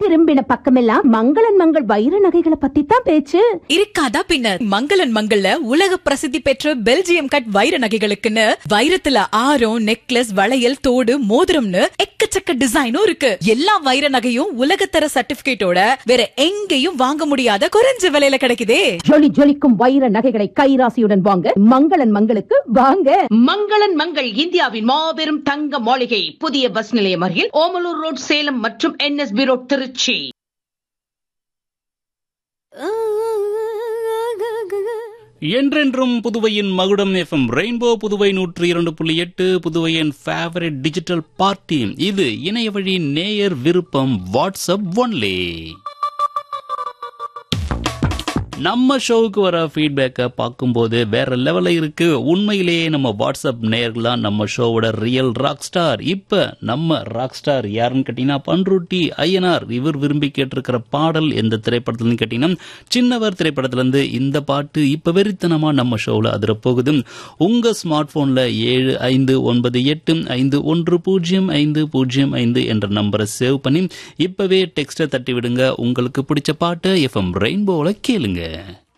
திரும்பின பக்கமெல்லாம் மங்களன் மங்கள் வைர நகைகளை பத்தி தான் பேச்சு இருக்காதா பின்ன மங்களன் மங்கள்ல உலக பிரசித்தி பெற்ற பெல்ஜியம் கட் வைர நகைகளுக்குன்னு வைரத்துல ஆரம் நெக்லஸ் வளையல் தோடு மோதிரம்னு எக்கச்சக்க டிசைனும் இருக்கு எல்லா வைர நகையும் உலகத்தர சர்டிபிகேட்டோட வேற எங்கேயும் வாங்க முடியாத குறைஞ்ச விலையில கிடைக்குதே ஜொலி ஜொலிக்கும் வைர நகைகளை கைராசியுடன் வாங்க மங்களன் மங்களுக்கு வாங்க மங்களன் மங்கள் இந்தியாவின் மாபெரும் தங்க மாளிகை புதிய பஸ் நிலையம் அருகில் ஓமலூர் ரோட் சேலம் மற்றும் என்எஸ்பி ரோட் திருச்சி என்றென்றும் புதுவையின் மகுடம் எஃப்எம் ரெயின்போ புதுவை நூற்றி இரண்டு புள்ளி எட்டு புதுவையின் ஃபேவரட் டிஜிட்டல் பார்ட்டி இது இணைய வழி நேயர் விருப்பம் வாட்ஸ்அப் ஒன்லி நம்ம ஷோவுக்கு வர ஃபீட்பேக்கை பார்க்கும்போது வேற லெவலில் இருக்கு உண்மையிலேயே நம்ம வாட்ஸ்அப் நேயர்களாம் நம்ம ஷோவோட ரியல் ராக் ஸ்டார் இப்போ நம்ம ராக் ஸ்டார் யாருன்னு கேட்டீங்கன்னா பன்ருட்டி ஐயனார் இவர் விரும்பி கேட்டிருக்கிற பாடல் எந்த திரைப்படத்துலன்னு கேட்டீங்கன்னா சின்னவர் திரைப்படத்திலேருந்து இந்த பாட்டு இப்போ வெறித்தனமாக நம்ம ஷோவில் அதிர போகுது உங்கள் ஸ்மார்ட் ஃபோனில் ஏழு ஐந்து ஒன்பது எட்டு ஐந்து ஒன்று பூஜ்ஜியம் ஐந்து பூஜ்ஜியம் ஐந்து என்ற நம்பரை சேவ் பண்ணி இப்போவே டெக்ஸ்ட்டை தட்டி விடுங்க உங்களுக்கு பிடிச்ச பாட்டை எஃப்எம் ரெயின்போவில் கேளுங்க